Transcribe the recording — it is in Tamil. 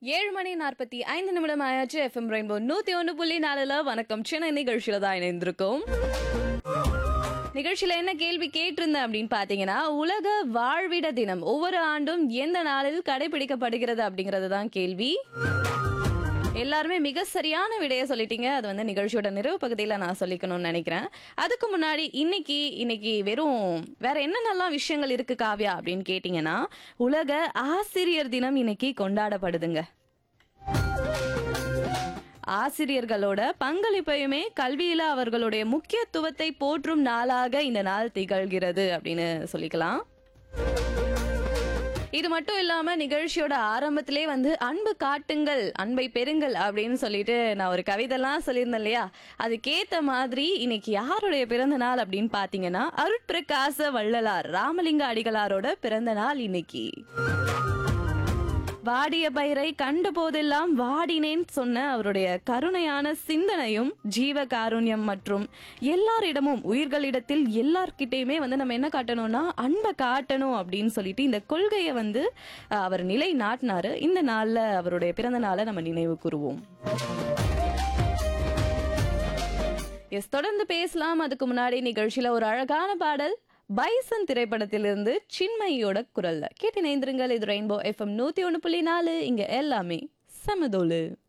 ஏழு மணி நாற்பத்தி ஐந்து நிமிடம் ஆயாச்சு எஃப்எம் ரெயின்போ நூத்தி ஒன்று புள்ளி நாலுல வணக்கம் சென்னை நிகழ்ச்சியில தான் இணைந்திருக்கோம் நிகழ்ச்சியில என்ன கேள்வி கேட்டிருந்தேன் அப்படின்னு பாத்தீங்கன்னா உலக வாழ்விட தினம் ஒவ்வொரு ஆண்டும் எந்த நாளில் கடைபிடிக்கப்படுகிறது அப்படிங்கறது தான் கேள்வி எல்லாருமே மிக சரியான விடைய சொல்லிட்டீங்க அது வந்து நிகழ்ச்சியோட நிறைவு பகுதியில் நான் சொல்லிக்கணும்னு நினைக்கிறேன் அதுக்கு முன்னாடி இன்னைக்கு இன்னைக்கு வெறும் வேற என்னென்னலாம் விஷயங்கள் இருக்கு காவ்யா அப்படின்னு கேட்டிங்கன்னா உலக ஆசிரியர் தினம் இன்னைக்கு கொண்டாடப்படுதுங்க ஆசிரியர்களோட பங்களிப்பையுமே கல்வியில அவர்களுடைய முக்கியத்துவத்தை போற்றும் நாளாக இந்த நாள் திகழ்கிறது அப்படின்னு சொல்லிக்கலாம் இது மட்டும் இல்லாம நிகழ்ச்சியோட ஆரம்பத்திலே வந்து அன்பு காட்டுங்கள் அன்பை பெறுங்கள் அப்படின்னு சொல்லிட்டு நான் ஒரு கவிதைலாம் சொல்லியிருந்தேன் இல்லையா அதுக்கேத்த மாதிரி இன்னைக்கு யாருடைய பிறந்த நாள் அப்படின்னு பாத்தீங்கன்னா அருட்பிரகாச வள்ளலார் ராமலிங்க அடிகளாரோட பிறந்த நாள் இன்னைக்கு வாடிய பயிரை கண்ட போதெல்லாம் வாடினேன் சொன்ன அவருடைய கருணையான சிந்தனையும் ஜீவ காருண்யம் மற்றும் எல்லாரிடமும் உயிர்களிடத்தில் எல்லார்கிட்டயுமே வந்து நம்ம என்ன காட்டணும்னா அன்பை காட்டணும் அப்படின்னு சொல்லிட்டு இந்த கொள்கையை வந்து அஹ், அவர் நிலை நாட்டினாரு இந்த நாள்ல அவருடைய பிறந்த நாளை நம்ம நினைவு கூறுவோம் எஸ் தொடர்ந்து பேசலாம் அதுக்கு முன்னாடி நிகழ்ச்சியில ஒரு அழகான பாடல் பைசன் திரைப்படத்திலிருந்து சின்மயியோட குரல்ல கேட்டு இணைந்திருங்கள் இது ரெயின்போ எஃப்எம் நூத்தி ஒன்று புள்ளி நாலு இங்க எல்லாமே சமதோலு